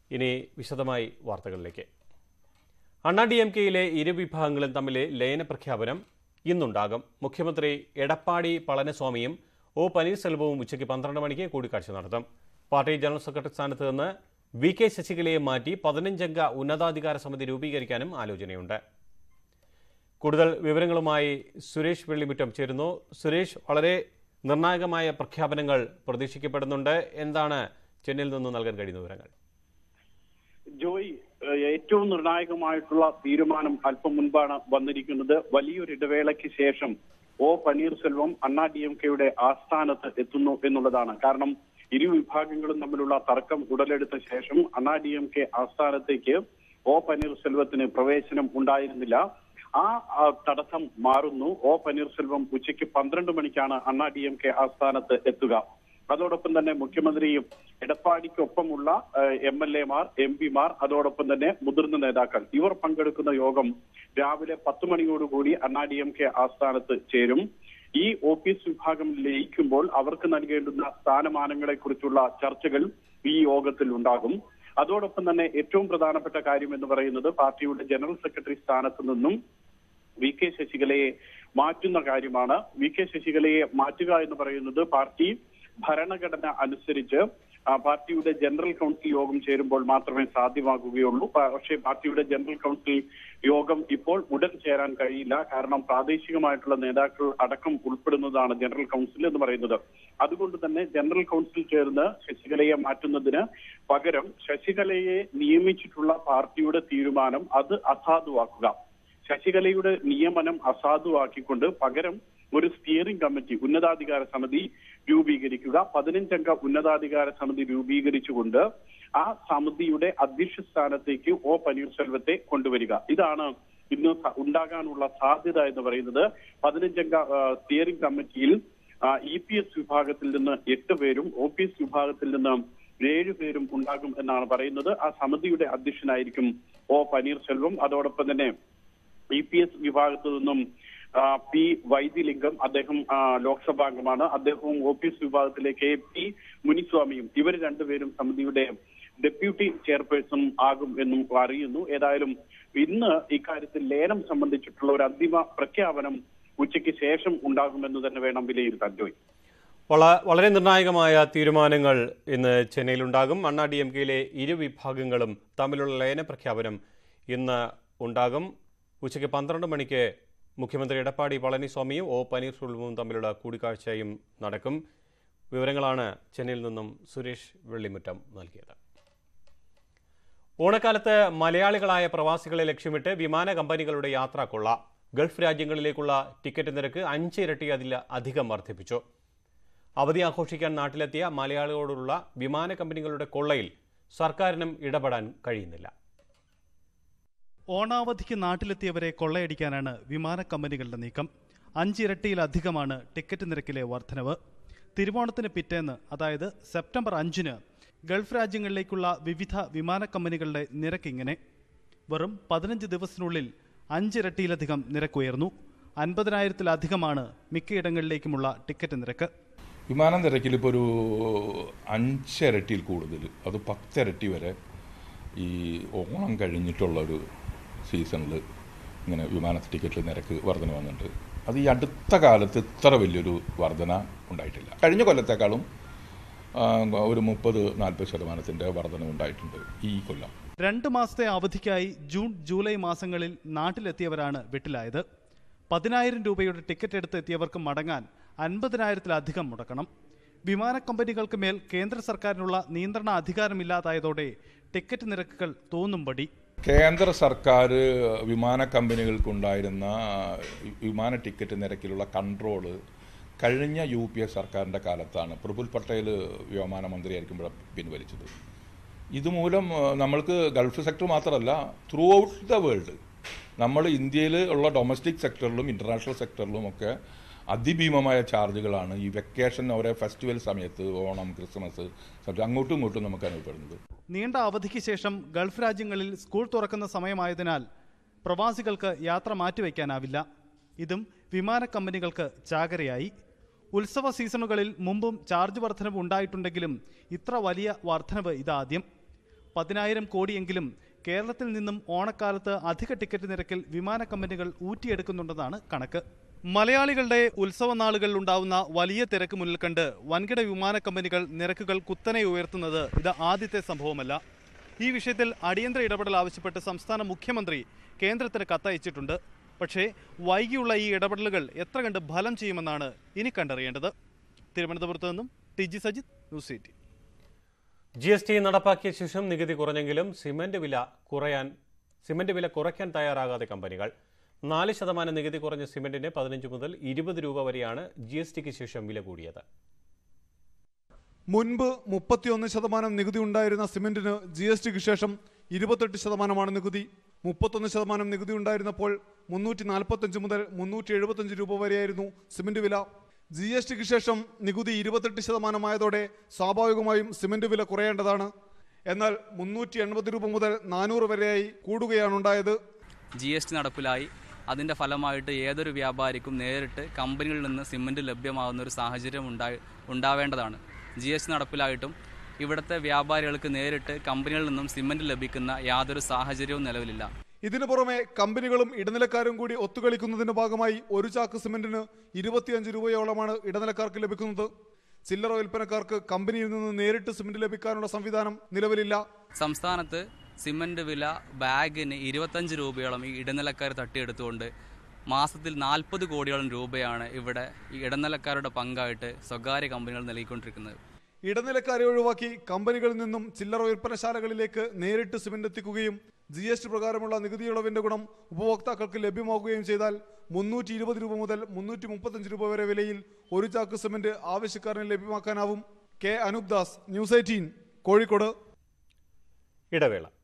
ഇനി വിശദമായി വാർത്തകളിലേക്ക് അണ്ണാ ഡി എം കെയിലെ ഇരു വിഭാഗങ്ങളും തമ്മിലെ ലയന പ്രഖ്യാപനം ഇന്നുണ്ടാകും മുഖ്യമന്ത്രി എടപ്പാടി പളനിസ്വാമിയും ഒ പനീർസെൽവവും ഉച്ചയ്ക്ക് പന്ത്രണ്ട് മണിക്ക് കൂടിക്കാഴ്ച നടത്തും പാർട്ടി ജനറൽ സെക്രട്ടറി സ്ഥാനത്ത് നിന്ന് വി കെ ശശികലയെ മാറ്റി പതിനഞ്ചംഗ ഉന്നതാധികാര സമിതി രൂപീകരിക്കാനും ആലോചനയുണ്ട് കൂടുതൽ വിവരങ്ങളുമായി സുരേഷ് വെള്ളിമുറ്റം ചേരുന്നു സുരേഷ് വളരെ നിർണായകമായ പ്രഖ്യാപനങ്ങൾ പ്രതീക്ഷിക്കപ്പെടുന്നുണ്ട് എന്താണ് ചെന്നൈയിൽ നിന്ന് നൽകാൻ കഴിയുന്ന വിവരങ്ങൾ ജോയ് ഏഹ് ഏറ്റവും നിർണായകമായിട്ടുള്ള തീരുമാനം അല്പം മുൻപാണ് വന്നിരിക്കുന്നത് വലിയൊരു ഇടവേളയ്ക്ക് ശേഷം ഒ പനീർസെൽവം അണ്ണാ ഡി എം കെയുടെ ആസ്ഥാനത്ത് എത്തുന്നു എന്നുള്ളതാണ് കാരണം ഇരു വിഭാഗങ്ങളും തമ്മിലുള്ള തർക്കം ഉടലെടുത്ത ശേഷം അണ്ണാ ഡി എം കെ ആസ്ഥാനത്തേക്ക് ഒ പനീർസെൽവത്തിന് പ്രവേശനം ഉണ്ടായിരുന്നില്ല ആ ആ, തടസ്സം മാറുന്നു ഒ പനീർസെൽവം ഉച്ചയ്ക്ക് പന്ത്രണ്ട് മണിക്കാണ് അണ്ണാ ഡി എം കെ ആസ്ഥാനത്ത് എത്തുക അതോടൊപ്പം തന്നെ മുഖ്യമന്ത്രിയും എടപ്പാടിക്കൊപ്പമുള്ള എം എൽ എമാർ എം പിമാർ അതോടൊപ്പം തന്നെ മുതിർന്ന നേതാക്കൾ ഇവർ പങ്കെടുക്കുന്ന യോഗം രാവിലെ പത്ത് മണിയോടുകൂടി അണ്ണാ ഡി എം കെ ആസ്ഥാനത്ത് ചേരും ഈ ഓഫീസ് വിഭാഗം ലയിക്കുമ്പോൾ അവർക്ക് നൽകേണ്ടുന്ന സ്ഥാനമാനങ്ങളെ കുറിച്ചുള്ള ചർച്ചകൾ ഈ യോഗത്തിൽ ഉണ്ടാകും അതോടൊപ്പം തന്നെ ഏറ്റവും പ്രധാനപ്പെട്ട കാര്യം എന്ന് പറയുന്നത് പാർട്ടിയുടെ ജനറൽ സെക്രട്ടറി സ്ഥാനത്ത് നിന്നും വി കെ ശശികലയെ മാറ്റുന്ന കാര്യമാണ് വി കെ ശശികലയെ മാറ്റുക എന്ന് പറയുന്നത് പാർട്ടി ഭരണഘടന അനുസരിച്ച് ആ, പാർട്ടിയുടെ ജനറൽ കൗൺസിൽ യോഗം ചേരുമ്പോൾ മാത്രമേ സാധ്യമാകുകയുള്ളൂ പ- പക്ഷേ പാർട്ടിയുടെ ജനറൽ കൗൺസിൽ യോഗം ഇപ്പോൾ ഉടൻ ചേരാൻ കഴിയില്ല കാരണം പ്രാദേശികമായിട്ടുള്ള നേതാക്കൾ അടക്കം ഉൾപ്പെടുന്നതാണ് ജനറൽ കൗൺസിൽ എന്ന് പറയുന്നത് അതുകൊണ്ട് തന്നെ ജനറൽ കൗൺസിൽ ചേർന്ന് ശശികലയെ മാറ്റുന്നതിന് പകരം ശശികലയെ നിയമിച്ചിട്ടുള്ള പാർട്ടിയുടെ തീരുമാനം അത് അസാധുവാക്കുക ശശികലയുടെ നിയമനം അസാധുവാക്കിക്കൊണ്ട് പകരം ഒരു സ്റ്റിയറിംഗ് കമ്മിറ്റി ഉന്നതാധികാര സമിതി രൂപീകരിക്കുക പതിനഞ്ചംഗ ഉന്നതാധികാര സമിതി രൂപീകരിച്ചുകൊണ്ട് ആ സമിതിയുടെ അധ്യക്ഷ സ്ഥാനത്തേക്ക് ഒ പനീർസെൽവത്തെ കൊണ്ടുവരിക ഇതാണ് ഇന്ന് സ- ഉണ്ടാകാനുള്ള സാധ്യത എന്ന് പറയുന്നത് പതിനഞ്ചംഗ ആ, സ്റ്റിയറിംഗ് കമ്മിറ്റിയിൽ ഇ പി എസ് വിഭാഗത്തിൽ നിന്ന് എട്ട് പേരും ഒ പി എസ് വിഭാഗത്തിൽ നിന്ന് ഏഴ് പേരും ഉണ്ടാകും എന്നാണ് പറയുന്നത് ആ സമിതിയുടെ അധ്യക്ഷനായിരിക്കും ഒ പനീർസെൽവം അതോടൊപ്പം തന്നെ ഇ പി എസ് വിഭാഗത്തു നിന്നും ആ, പി വൈദ്യലിംഗം അദ്ദേഹം ആ, ലോക്സഭാംഗമാണ് അദ്ദേഹവും ഒ പി എസ് വിഭാഗത്തിലെ കെ പി മുനിസ്വാമിയും ഇവർ രണ്ടുപേരും സമിതിയുടെ ഡെപ്യൂട്ടി ചെയർപേഴ്സൺ ആകും എന്നും അറിയുന്നു ഏതായാലും ഇന്ന് ഇക്കാര്യത്തിൽ ലേലം സംബന്ധിച്ചിട്ടുള്ള ഒരു അന്തിമ പ്രഖ്യാപനം ഉച്ചയ്ക്ക് ശേഷം ഉണ്ടാകുമെന്ന് തന്നെ വേണം വിലയിരുത്താൻ ജോയ് വള- വളരെ നിർണായകമായ തീരുമാനങ്ങൾ ഇന്ന് ചെന്നൈയിലുണ്ടാകും അണ്ണാ ഡി എം കെയിലെ ഇരു വിഭാഗങ്ങളും തമ്മിലുള്ള ലയന പ്രഖ്യാപനം ഇന്ന് ഉണ്ടാകും ഉച്ചയ്ക്ക് പന്ത്രണ്ട് മണിക്ക് മുഖ്യമന്ത്രി എടപ്പാടി പളനിസ്വാമിയും ഒ പനീർസെൽവവും തമ്മിലുള്ള കൂടിക്കാഴ്ചയും നടക്കും വിവരങ്ങളാണ് ചെന്നൈയിൽ നിന്നും സുരേഷ് വെള്ളിമുറ്റം നൽകിയത് ഓണക്കാലത്ത് മലയാളികളായ പ്രവാസികളെ ലക്ഷ്യമിട്ട് വിമാന കമ്പനികളുടെ യാത്രാ കൊള്ള ഗൾഫ് രാജ്യങ്ങളിലേക്കുള്ള ടിക്കറ്റ് നിരക്ക് അഞ്ച് ഇരട്ടി അതിൽ അധികം വർദ്ധിപ്പിച്ചു അവധി ആഘോഷിക്കാൻ നാട്ടിലെത്തിയ മലയാളികളോടുള്ള വിമാന കമ്പനികളുടെ കൊള്ളയിൽ സർക്കാരിനും ഇടപെടാൻ കഴിയുന്നില്ല ഓണാവധിക്ക് നാട്ടിലെത്തിയവരെ കൊള്ളയടിക്കാനാണ് വിമാന കമ്പനികളുടെ നീക്കം അഞ്ചിരട്ടിയിലധികമാണ് ടിക്കറ്റ് നിരക്കിലെ വർധനവ് തിരുവോണത്തിന് പിറ്റേന്ന് അതായത് സെപ്റ്റംബർ അഞ്ചിന് ഗൾഫ് രാജ്യങ്ങളിലേക്കുള്ള വിവിധ വിമാന കമ്പനികളുടെ നിരക്ക് ഇങ്ങനെ വെറും പതിനഞ്ച് ദിവസത്തിനുള്ളിൽ അഞ്ചിരട്ടിയിലധികം നിരക്കുയർന്നു അൻപതിനായിരത്തിലധികമാണ് മിക്കയിടങ്ങളിലേക്കുമുള്ള ടിക്കറ്റ് നിരക്ക് വിമാന നിരക്കിൽ ഇപ്പോൾ ഒരു അഞ്ചിരട്ടിയിൽ കൂടുതൽ അത് പത്തിരട്ടി വരെ ഈ ഓണം കഴിഞ്ഞിട്ടുള്ള ഒരു സീസണിൽ ഇങ്ങനെ വിമാന ടിക്കറ്റിൽ നിരക്ക് വർധന വന്നിട്ടുണ്ട് അത് ഈ അടുത്ത കാലത്ത് ഇത്ര വലിയൊരു വർധന ഉണ്ടായിട്ടില്ല കഴിഞ്ഞ കൊല്ലത്തെക്കാളും ആ, ഒരു മുപ്പത് നാൽപ്പത് ശതമാനത്തിൻ്റെ വർധന ഉണ്ടായിട്ടുണ്ട് ഈ കൊല്ലം രണ്ട് മാസത്തെ അവധിക്കായി ജൂൺ ജൂലൈ മാസങ്ങളിൽ നാട്ടിലെത്തിയവരാണ് വെട്ടിലായത് പതിനായിരം രൂപയുടെ ടിക്കറ്റ് എടുത്ത് എത്തിയവർക്ക് മടങ്ങാൻ അൻപതിനായിരത്തിലധികം മുടക്കണം വിമാന കമ്പനികൾക്ക് മേൽ കേന്ദ്ര സർക്കാരിനുള്ള നിയന്ത്രണ അധികാരമില്ലാതായതോടെ ടിക്കറ്റ് നിരക്കുകൾ തോന്നുംപടി കേന്ദ്ര സർക്കാർ വിമാന കമ്പനികൾക്കുണ്ടായിരുന്ന വിമാന ടിക്കറ്റ് നിരക്കിലുള്ള കൺട്രോള് കഴിഞ്ഞ യു പി എ സർക്കാരിൻ്റെ കാലത്താണ് പ്രഫുൽ പട്ടേൽ വ്യോമയാന മന്ത്രിയായിരിക്കുമ്പോൾ പിൻവലിച്ചത് ഇതുമൂലം ആ, നമ്മൾക്ക് ഗൾഫ് സെക്ടർ മാത്രമല്ല ത്രൂ ഔട്ട് ദ വേൾഡ് നമ്മൾ ഇന്ത്യയിൽ ഉള്ള ഡൊമസ്റ്റിക് സെക്ടറിലും ഇൻ്റർനാഷണൽ സെക്ടറിലും ഒക്കെ അതിഭീമമായ ചാർജുകളാണ് ഈ വെക്കേഷൻ ഓരോ ഫെസ്റ്റിവൽ സമയത്ത് ഓണം ക്രിസ്മസ് സമയത്ത് അങ്ങോട്ടും ഇങ്ങോട്ടും നമുക്ക് അനുഭവപ്പെടുന്നത് നീണ്ട അവധിക്ക് ശേഷം ഗൾഫ് രാജ്യങ്ങളിൽ സ്കൂൾ തുറക്കുന്ന സമയമായതിനാൽ പ്രവാസികൾക്ക് യാത്ര മാറ്റിവെക്കാനാവില്ല ഇതും വിമാന കമ്പനികൾക്ക് ചാകരയായി ഉത്സവ സീസണുകളിൽ മുമ്പും ചാർജ് വർധനവ് ഉണ്ടായിട്ടുണ്ടെങ്കിലും ഇത്ര വലിയ വർധനവ് ഇതാദ്യം പതിനായിരം കോടിയെങ്കിലും കേരളത്തിൽ നിന്നും ഓണക്കാലത്ത് അധിക ടിക്കറ്റ് നിരക്കിൽ വിമാന കമ്പനികൾ ഊറ്റിയെടുക്കുന്നുണ്ടെന്നാണ് കണക്ക് മലയാളികളുടെ ഉത്സവ നാളുകളിൽ ഉണ്ടാവുന്ന വലിയ തിരക്ക് മുന്നിൽ കണ്ട് വൻകിട വിമാന കമ്പനികൾ നിരക്കുകൾ കുത്തനെ ഉയർത്തുന്നത് ഇത് ആദ്യത്തെ സംഭവമല്ല ഈ വിഷയത്തിൽ അടിയന്തര ഇടപെടൽ ആവശ്യപ്പെട്ട് സംസ്ഥാന മുഖ്യമന്ത്രി കേന്ദ്രത്തിന് കത്തയച്ചിട്ടുണ്ട് പക്ഷേ വൈകിയുള്ള ഈ ഇടപെടലുകൾ എത്ര കണ്ട് ഫലം ചെയ്യുമെന്നാണ് ഇനി കണ്ടറിയേണ്ടത് തിരുവനന്തപുരത്ത് നിന്നും T G Sajith news eighteen G S T നടപ്പാക്കിയ ശേഷം നികുതി കുറഞ്ഞെങ്കിലും സിമന്റ് വില കുറയാൻ സിമന്റ് വില കുറയ്ക്കാൻ തയ്യാറാകാതെ കമ്പനികൾ നാല് ശതമാനം നികുതി കുറഞ്ഞ സിമന്റിന് പതിനഞ്ച് മുതൽ ഇരുപത് രൂപ വരെയാണ് ജി എസ് ടിക്ക് ശേഷം വില കൂടിയത് മുൻപ് മുപ്പത്തിയൊന്ന് ശതമാനം നികുതി ഉണ്ടായിരുന്ന സിമന്റിന് ജി എസ് ടിക്ക് ശേഷം ഇരുപത്തെട്ട് ശതമാനമാണ് നികുതി മുപ്പത്തൊന്ന് ശതമാനം നികുതി ഉണ്ടായിരുന്നപ്പോൾ മുന്നൂറ്റി നാൽപ്പത്തഞ്ച് മുതൽ മുന്നൂറ്റി എഴുപത്തഞ്ച് രൂപ വരെയായിരുന്നു സിമന്റ് വില ജി എസ് ടിക്ക് ശേഷം നികുതി ഇരുപത്തെട്ട് ശതമാനമായതോടെ സ്വാഭാവികമായും സിമന്റ് വില കുറയേണ്ടതാണ് എന്നാൽ മുന്നൂറ്റി എൺപത് രൂപ മുതൽ നാനൂറ് വരെയായി കൂടുകയാണുണ്ടായത് ജി എസ് ടി നടപ്പിലായി അതിൻ്റെ ഫലമായിട്ട് ഏതൊരു വ്യാപാരിക്കും നേരിട്ട് കമ്പനികളിൽ നിന്ന് സിമൻറ്റ് ലഭ്യമാകുന്ന ഒരു സാഹചര്യം ഉണ്ടായി ഉണ്ടാവേണ്ടതാണ് ജി എസ് ടി നടപ്പിലായിട്ടും ഇവിടുത്തെ വ്യാപാരികൾക്ക് നേരിട്ട് കമ്പനികളിൽ നിന്നും സിമൻറ്റ് ലഭിക്കുന്ന യാതൊരു സാഹചര്യവും നിലവിലില്ല ഇതിനു പുറമെ കമ്പനികളും ഇടനിലക്കാരും കൂടി ഒത്തുകളിക്കുന്നതിന്റെ ഭാഗമായി ഒരു ചാക്ക് സിമന്റിന് ഇരുപത്തിയഞ്ച് രൂപയോളമാണ് ഇടനിലക്കാർക്ക് ലഭിക്കുന്നത് ചില്ലറ വിൽപ്പനക്കാർക്ക് കമ്പനിയിൽ നിന്ന് നേരിട്ട് സിമന്റ് ലഭിക്കാനുള്ള സംവിധാനം നിലവിലില്ല സംസ്ഥാനത്ത് സിമൻറ്റ് വില ബാഗിന് ഇരുപത്തഞ്ച് രൂപയോളം ഈ ഇടനിലക്കാർ തട്ടിയെടുത്തുകൊണ്ട് മാസത്തിൽ നാൽപ്പത് കോടിയോളം രൂപയാണ് ഇവിടെ ഈ ഇടനിലക്കാരുടെ പങ്കായിട്ട് സ്വകാര്യ കമ്പനികൾ നൽകിക്കൊണ്ടിരിക്കുന്നത് ഇടനിലക്കാരെ ഒഴിവാക്കി കമ്പനികളിൽ നിന്നും ചില്ലറ വിൽപ്പനശാലകളിലേക്ക് നേരിട്ട് സിമന്റ് എത്തിക്കുകയും ജി എസ് ടി പ്രകാരമുള്ള നികുതി ഇളവിന്റെ ഗുണം ഉപഭോക്താക്കൾക്ക് ലഭ്യമാക്കുകയും ചെയ്താൽ മുന്നൂറ്റി ഇരുപത് രൂപ മുതൽ മുന്നൂറ്റി മുപ്പത്തഞ്ച് രൂപ വരെ വിലയിൽ ഒരു ചാക്ക് സിമന്റ് ആവശ്യക്കാരന് ലഭ്യമാക്കാനാവും K Anoop Das news eighteen Kozhikode ഇടവേള